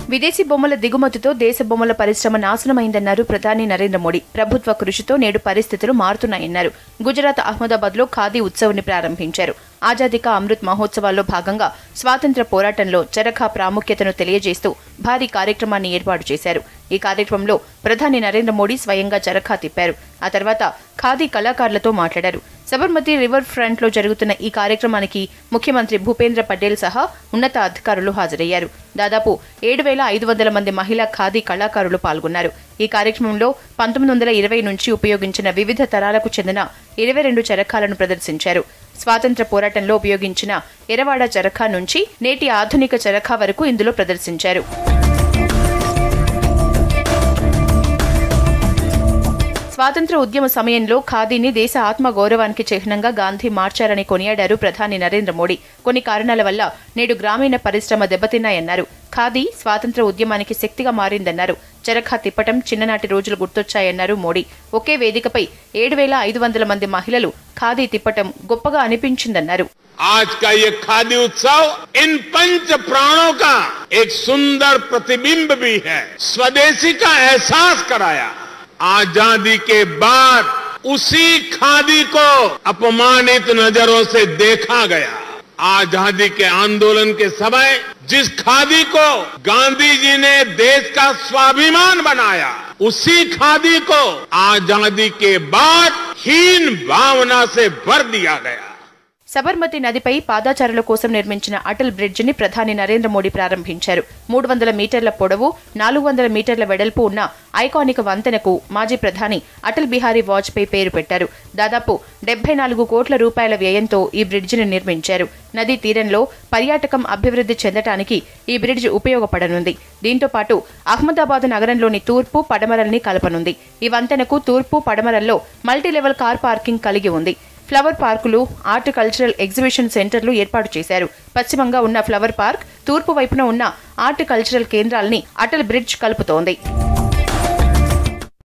విదేశీ బొమ్మల దిగుమతితో దేశ బొమ్మల పరిశ్రమ నాశనమైందన్నారు ప్రధాని నరేంద్ర మోడీ ప్రభుత్వ కృషితో నేడు పరిస్థితులు మారుతున్నాయన్నారు గుజరాత్ అహ్మదాబాద్ లో ఖాదీ ఉత్సవ్ని ప్రారంభించారు ఆజాదీ కా అమృత్ మహోత్సవాల్లో భాగంగా స్వాతంత్ర పోరాటంలో చరఖా ప్రాముఖ్యతను తెలియజేస్తూ భారీ కార్యక్రమాన్ని ఏర్పాటు చేశారు ఈ కార్యక్రమంలో ప్రధాని నరేంద్ర మోడీ స్వయంగా చరఖా తిప్పారు ఆ తర్వాత ఖాదీ కళాకారులతో మాట్లాడారు సబర్మతి రివర్ ఫ్రంట్ లో జరుగుతున్న ఈ కార్యక్రమానికి ముఖ్యమంత్రి భూపేంద్ర పటేల్ సహా ఉన్నత అధికారులు హాజరయ్యారు దాదాపు ఏడు వేల ఐదు వందల మంది మహిళా ఖాదీ కళాకారులు పాల్గొన్నారు ఈ కార్యక్రమంలో పంతొమ్మిది వందల ఇరవై నుంచి ఉపయోగించిన వివిధ తరాలకు చెందిన ఇరవై రెండు చరఖాలను ప్రదర్శించారు స్వాతంత్ర పోరాటంలో ఉపయోగించిన ఎరవాడ చరఖా నుంచి నేటి ఆధునిక చరఖా వరకు ఇందులో ప్రదర్శించారు స్వాతంత్ర ఉద్యమ సమయంలో ఖాదీని దేశ ఆత్మ గౌరవానికి చిహ్నంగా గాంధీ మార్చారని కొనియాడారు ప్రధాని నరేంద్ర మోడీ కొన్ని కారణాల వల్ల నేడు గ్రామీణ పరిశ్రమ దెబ్బతిన్నాయన్నారు ఖాదీ స్వాతంత్ర ఉద్యమానికి శక్తిగా మారిందన్నారు చరఖా తిప్పటం చిన్ననాటి రోజులు గుర్తొచ్చాయన్నారు మోడీ ఒకే వేదికపై ఏడు వేల ఐదు వందల మంది మహిళలు ఖాదీ తిప్పటం గొప్పగా అనిపించిందన్నారు आज का ये खादी उत्सव इन पंच प्राणों का एक सुंदर प्रतिबिंब भी है स्वदेशी का एहसास कराया आजादी के बाद उसी खादी को अपमानित नजरों से देखा गया आजादी के आंदोलन के समय जिस खादी को गांधी जी ने देश का स्वाभिमान बनाया उसी खादी को आजादी के बाद हीन भावना से भर दिया गया సబర్మతి నదిపై పాదాచారుల కోసం నిర్మించిన అటల్ బ్రిడ్జిని ప్రధాని నరేంద్ర మోడీ ప్రారంభించారు మూడు వందల మీటర్ల పొడవు నాలుగు వందల మీటర్ల వెడల్పు ఉన్న ఐకానిక్ వంతెనకు మాజీ ప్రధాని అటల్ బిహారీ వాజ్పేయి పేరు పెట్టారు దాదాపు డెబ్బై నాలుగు కోట్ల రూపాయల వ్యయంతో ఈ బ్రిడ్జిని నిర్మించారు నదీ తీరంలో పర్యాటకం అభివృద్ధి చెందటానికి ఈ బ్రిడ్జ్ ఉపయోగపడనుంది దీంతో పాటు అహ్మదాబాద్ నగరంలోని తూర్పు పడమరల్ని కలపనుంది ఈ వంతెనకు తూర్పు పడమరల్లో మల్టీలెవెల్ కార్ పార్కింగ్ కలిగి ఉంది ఫ్లవర్ పార్కులు ఆర్ట్ కల్చరల్ ఎగ్జిబిషన్ సెంటర్లు ఏర్పాటు చేశారు పశ్చిమంగా ఉన్న ఫ్లవర్ పార్క్ తూర్పు వైపున ఉన్న ఆర్ట్ కల్చరల్ కేంద్రాల్ని అటల్ బ్రిడ్జ్ కలుపుతోంది